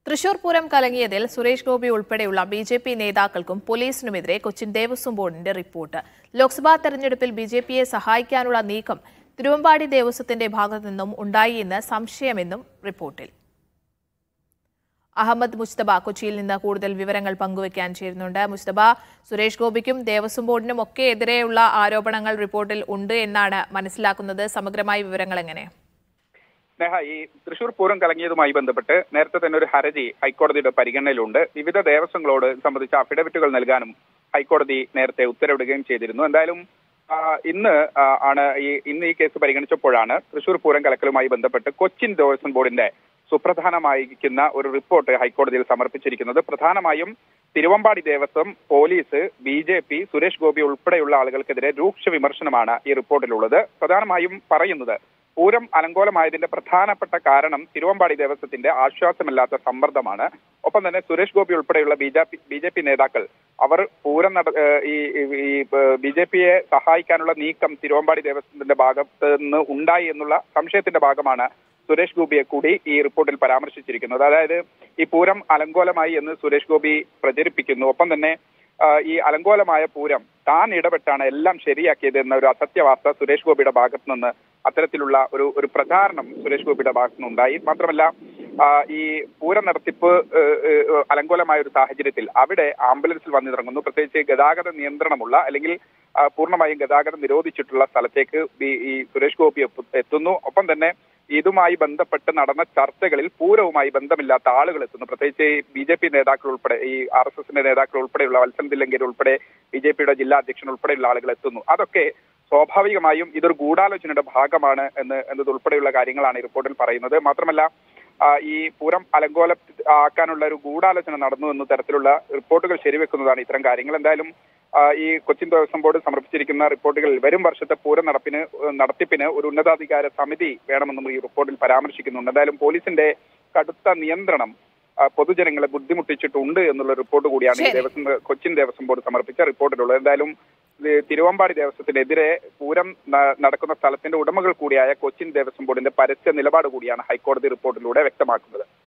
തൃശൂർ പൂരം കലങ്ങിയതിൽ സുരേഷ് ഗോപി ഉൾപ്പെടെയുള്ള B J P നേതാക്കൾക്കും പോലീസിനുമെതിരെ കൊച്ചിൻ ദേവസ്വം ബോർഡിന്റെ റിപ്പോർട്ട് ലോക്സഭാ തെരഞ്ഞെടുപ്പിൽ ബി ജെ പിയെ സഹായിക്കാനുള്ള നീക്കം തിരുവമ്പാടി ദേവസ്വത്തിന്റെ ഭാഗത്തു നിന്നും ഉണ്ടായി എന്ന് സംശയമെന്നും റിപ്പോർട്ടിൽ അഹമ്മദ് മുസ്തബ കൊച്ചിയിൽ നിന്ന് കൂടുതൽ വിവരങ്ങൾ പങ്കുവയ്ക്കാൻ ചേരുന്നുണ്ട് മുസ്തബ സുരേഷ് ഗോപിക്കും ദേവസ്വം ബോർഡിനും ഒക്കെ എതിരെയുള്ള ആരോപണങ്ങൾ റിപ്പോർട്ടിൽ ഉണ്ട് എന്നാണ് മനസ്സിലാക്കുന്നത് സമഗ്രമായ വിവരങ്ങൾ എങ്ങനെ സ്നേഹ ഈ തൃശൂർ പൂരം കലങ്ങിയതുമായി ബന്ധപ്പെട്ട് നേരത്തെ തന്നെ ഒരു ഹർജി ഹൈക്കോടതിയുടെ പരിഗണനയിലുണ്ട് വിവിധ ദേവസ്വങ്ങളോട് ഇത് സംബന്ധിച്ച അഫിഡവിറ്റുകൾ നൽകാനും ഹൈക്കോടതി നേരത്തെ ഉത്തരവിടുകയും ചെയ്തിരുന്നു എന്തായാലും ആ, ഇന്ന് ആ, ആണ് ഈ ഇന്ന് ഈ കേസ് പരിഗണിച്ചപ്പോഴാണ് തൃശൂർ പൂരം കലക്കലുമായി ബന്ധപ്പെട്ട് കൊച്ചിൻ ദേവസ്വം ബോർഡിന്റെ സുപ്രധാനമായിരിക്കുന്ന ഒരു റിപ്പോർട്ട് ഹൈക്കോടതിയിൽ സമർപ്പിച്ചിരിക്കുന്നത് പ്രധാനമായും Thiruvambadi Devaswom police B J P Suresh Gopi ഉൾപ്പെടെയുള്ള ആളുകൾക്കെതിരെ രൂക്ഷ വിമർശനമാണ് ഈ റിപ്പോർട്ടിലുള്ളത് പ്രധാനമായും പറയുന്നത് പൂരം അലങ്കോലമായതിന്റെ പ്രധാനപ്പെട്ട കാരണം തിരുവമ്പാടി ദേവസ്വത്തിന്റെ ആശ്വാസമില്ലാത്ത സമ്മർദ്ദമാണ് ഒപ്പം തന്നെ സുരേഷ് ഗോപി ഉൾപ്പെടെയുള്ള B J P B J P നേതാക്കൾ അവർ പൂരം നട ഏഹ് ഈ ഈ ബി ജെ പിയെ സഹായിക്കാനുള്ള നീക്കം തിരുവമ്പാടി ദേവസ്വത്തിന്റെ ഭാഗത്ത് നിന്ന് ഉണ്ടായി എന്നുള്ള സംശയത്തിന്റെ ഭാഗമാണ് സുരേഷ് ഗോപിയെ കൂടി ഈ റിപ്പോർട്ടിൽ പരാമർശിച്ചിരിക്കുന്നത് അതായത് ഈ പൂരം അലങ്കോലമായി എന്ന് സുരേഷ് ഗോപി പ്രചരിപ്പിക്കുന്നു ഒപ്പം തന്നെ ആ, ഈ അലങ്കോലമായ പൂരം താൻ ഇടപെട്ടാണ് എല്ലാം ശരിയാക്കിയത് എന്ന ഒരു അസത്യവാർത്ത സുരേഷ് ഗോപിയുടെ ഭാഗത്തു നിന്ന് അത്തരത്തിലുള്ള ഒരു ഒരു പ്രചാരണം സുരേഷ് ഗോപിയുടെ ഭാഗത്തു നിന്നുണ്ടായി മാത്രമല്ല ആ, ഈ പൂരം നടത്തിപ്പ് ഏഹ്, ഏഹ്, അലങ്കോലമായ ഒരു സാഹചര്യത്തിൽ അവിടെ ആംബുലൻസിൽ വന്നിറങ്ങുന്നു പ്രത്യേകിച്ച് ഗതാഗത നിയന്ത്രണമുള്ള അല്ലെങ്കിൽ ആ, പൂർണ്ണമായും ഗതാഗതം നിരോധിച്ചിട്ടുള്ള സ്ഥലത്തേക്ക് ബി- ഈ സുരേഷ് ഗോപി എപ്പ- എത്തുന്നു ഒപ്പം തന്നെ ഇതുമായി ബന്ധപ്പെട്ട് നടന്ന ചർച്ചകളിൽ പൂരവുമായി ബന്ധമില്ലാത്ത ആളുകൾ എത്തുന്നു പ്രത്യേകിച്ച് ബി ജെ പി നേതാക്കൾ ഉൾപ്പെടെ ഈ ആർ എസ് എസിന്റെ നേതാക്കൾ ഉൾപ്പെടെയുള്ള വത്സൻ തില്ലങ്കേരി ഉൾപ്പെടെ ബി ജെ പിയുടെ ജില്ലാ അധ്യക്ഷൻ ഉൾപ്പെടെയുള്ള ആളുകൾ എത്തുന്നു അതൊക്കെ സ്വാഭാവികമായും ഇതൊരു ഗൂഢാലോചനയുടെ ഭാഗമാണ് എന്ന് എന്നത് ഉൾപ്പെടെയുള്ള കാര്യങ്ങളാണ് ഈ റിപ്പോർട്ടിൽ പറയുന്നത് മാത്രമല്ല ആ, ഈ പൂരം അലങ്കോല ആക്കാനുള്ള ഒരു ഗൂഢാലോചന നടന്നു എന്ന തരത്തിലുള്ള റിപ്പോർട്ടുകൾ ശരിവെക്കുന്നതാണ് ഇത്തരം കാര്യങ്ങൾ എന്തായാലും ആ, ഈ കൊച്ചിൻ ദേവസ്വം ബോർഡ് സമർപ്പിച്ചിരിക്കുന്ന റിപ്പോർട്ടുകളിൽ വരും വർഷത്തെ പൂരം നടപ്പിന് ഏഹ്, നടത്തിപ്പിന് ഒരു ഉന്നതാധികാര സമിതി വേണമെന്നും ഈ റിപ്പോർട്ടിൽ പരാമർശിക്കുന്നുണ്ട് എന്തായാലും പോലീസിന്റെ കടുത്ത നിയന്ത്രണം ആ, പൊതുജനങ്ങളെ ബുദ്ധിമുട്ടിച്ചിട്ടുണ്ട് എന്നുള്ള റിപ്പോർട്ട് കൂടിയാണ് ഈ ശരി. ദേവസ്വം കൊച്ചിൻ ദേവസ്വം ബോർഡ് സമർപ്പിച്ച റിപ്പോർട്ടിലുള്ളത് എന്തായാലും ഇത് തിരുവമ്പാടി ദേവസ്വത്തിനെതിരെ പൂരം ന- നടക്കുന്ന സ്ഥലത്തിന്റെ ഉടമകൾ കൂടിയായ കൊച്ചിൻ ദേവസ്വം ബോർഡിന്റെ പരസ്യ നിലപാട് കൂടിയാണ് ഹൈക്കോടതി റിപ്പോർട്ടിലൂടെ വ്യക്തമാക്കുന്നത്